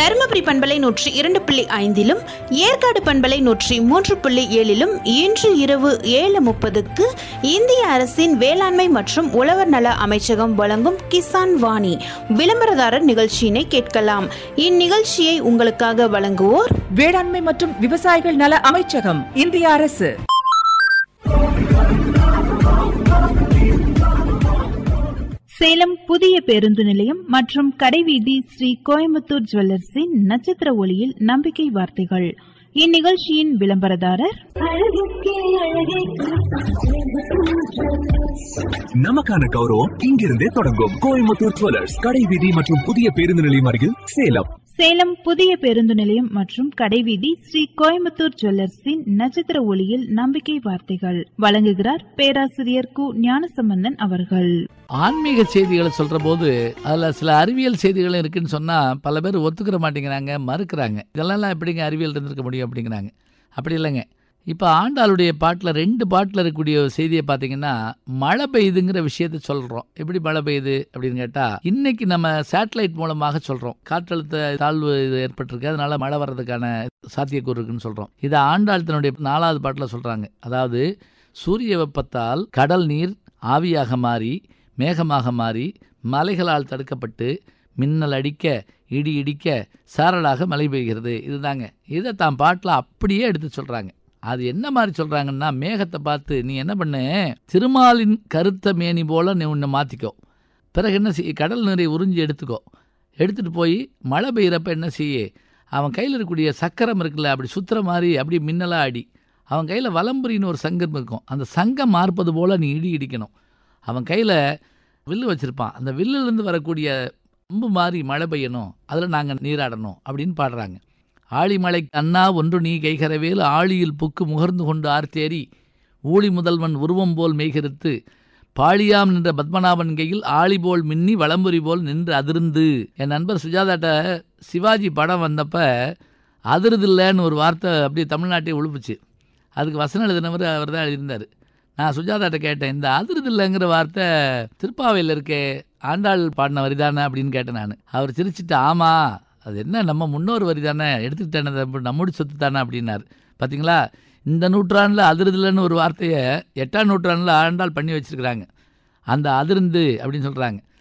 தருமபுரி பண்பலை நூற்றி இரண்டு புள்ளி ஐந்திலும் ஏற்காடு பண்பலை நூற்றி மூன்று புள்ளி ஏழிலும் இன்று இரவு ஏழு முப்பதுக்கு இந்திய அரசின் வேளாண்மை மற்றும் உழவர் நல அமைச்சகம் வழங்கும் கிசான் வாணி விளம்பரதாரர் நிகழ்ச்சியினை கேட்கலாம் இந்நிகழ்ச்சியை உங்களுக்காக வழங்குவோர் வேளாண்மை மற்றும் விவசாயிகள் நல அமைச்சகம் இந்திய அரசு சேலம் புதிய பேருந்து நிலையம் மற்றும் கடைவீதி ஸ்ரீ கோயம்புத்தூர் ஜுவல்லர்ஸின் நட்சத்திர ஒளியில் நம்பிக்கை வார்த்தைகள் இந்நிகழ்ச்சியின் விளம்பரதாரர் நமக்கான கௌரவம் இங்கிருந்தே தொடங்கும் கோயம்புத்தூர் ஜுவல்லர்ஸ் கடை வீதி மற்றும் புதிய பேருந்து நிலையம் அருகில் சேலம் சேலம் புதிய பேருந்து நிலையம் மற்றும் கடைவீதி ஸ்ரீ கோயம்புத்தூர் ஜுவல்லர்ஸின் நட்சத்திர ஒளியில் நம்பிக்கை வார்த்தைகள் வழங்குகிறார் பேராசிரியர் கு ஞானசம்பந்தன் அவர்கள் ஆன்மீக செய்திகளை சொல்ற போது அதுல சில அறிவியல் செய்திகளும் இருக்குன்னு சொன்னா பல பேர் ஒத்துக்கிற மாட்டேங்கிறாங்க மறுக்கிறாங்க இதெல்லாம் எப்படிங்க அறிவியல் இருந்திருக்க முடியும் அப்படிங்கிறாங்க அப்படி இல்லைங்க இப்போ ஆண்டாளுடைய பாட்டில் ரெண்டு பாட்டில் இருக்கக்கூடிய செய்தியை பார்த்தீங்கன்னா மழை பெய்யுதுங்கிற விஷயத்த சொல்கிறோம் எப்படி மழை பெய்யுது அப்படின்னு கேட்டால் இன்னைக்கு நம்ம சேட்டலைட் மூலமாக சொல்கிறோம் காற்றழுத்த தாழ்வு இது ஏற்பட்டிருக்கு அதனால மழை வர்றதுக்கான சாத்தியக்கூறு இருக்குன்னு சொல்கிறோம் இதை ஆண்டாள் தன்னுடைய நாலாவது பாட்டில் சொல்கிறாங்க அதாவது சூரிய வெப்பத்தால் கடல் நீர் ஆவியாக மாறி மேகமாக மாறி மலைகளால் தடுக்கப்பட்டு மின்னல் அடிக்க இடி இடிக்க சாரலாக மழை பெய்கிறது இதுதாங்க இதை தான் பாட்டில் அப்படியே எடுத்து சொல்கிறாங்க அது என்ன மாதிரி சொல்கிறாங்கன்னா மேகத்தை பார்த்து நீ என்ன பண்ணு திருமாலின் கருத்த மேனி போல நீ உன்னை மாற்றிக்கோ பிறகு என்ன செய் கடல் நீரை உறிஞ்சி எடுத்துக்கோ எடுத்துகிட்டு போய் மழை பெய்கிறப்ப என்ன செய்ய அவன் கையில் இருக்கக்கூடிய சக்கரம் இருக்குல்ல அப்படி சுற்றுற மாதிரி அப்படி மின்னலாக அடி அவன் கையில் வலம்புரின்னு ஒரு சங்கம் இருக்கும் அந்த சங்கம் மார்ப்பது போல் நீ இடி இடிக்கணும் அவன் கையில் வில்லு வச்சுருப்பான் அந்த வில்லுலேருந்து வரக்கூடிய அம்பு மாதிரி மழை பெய்யணும் அதில் நாங்கள் நீராடணும் அப்படின்னு பாடுறாங்க ஆழிமலை அண்ணா ஒன்று நீ கைகரவேல் ஆழியில் புக்கு முகர்ந்து கொண்டு ஆர்த்தேரி ஊழி முதல்வன் உருவம் போல் மெய்கருத்து பாழியாம் நின்ற பத்மநாபன் கையில் ஆழி போல் மின்னி வளம்புரி போல் நின்று அதிர்ந்து என் நண்பர் சுஜாதாட்ட சிவாஜி படம் வந்தப்ப அதிருதில்லைன்னு ஒரு வார்த்தை அப்படியே தமிழ்நாட்டை உழுப்புச்சு அதுக்கு வசனம் எழுதினவர் அவர் தான் எழுதியிருந்தார் நான் சுஜாதாட்ட கேட்டேன் இந்த அதிருதில்லைங்கிற வார்த்தை திருப்பாவையில் இருக்கே ஆண்டாள் பாடின வரிதானே அப்படின்னு கேட்டேன் நான் அவர் சிரிச்சிட்டு ஆமாம் அது என்ன நம்ம முன்னோர் வரி தானே எடுத்துக்கிட்டேன் நம்முடைய சொத்து தானே அப்படின்னார் பார்த்தீங்களா இந்த நூற்றாண்டில் அதிருதில்லைன்னு ஒரு வார்த்தையை எட்டாம் நூற்றாண்டில் ஆண்டாள் பண்ணி வச்சிருக்கிறாங்க அந்த அதிர்ந்து அப்படின்னு சொல்கிறாங்க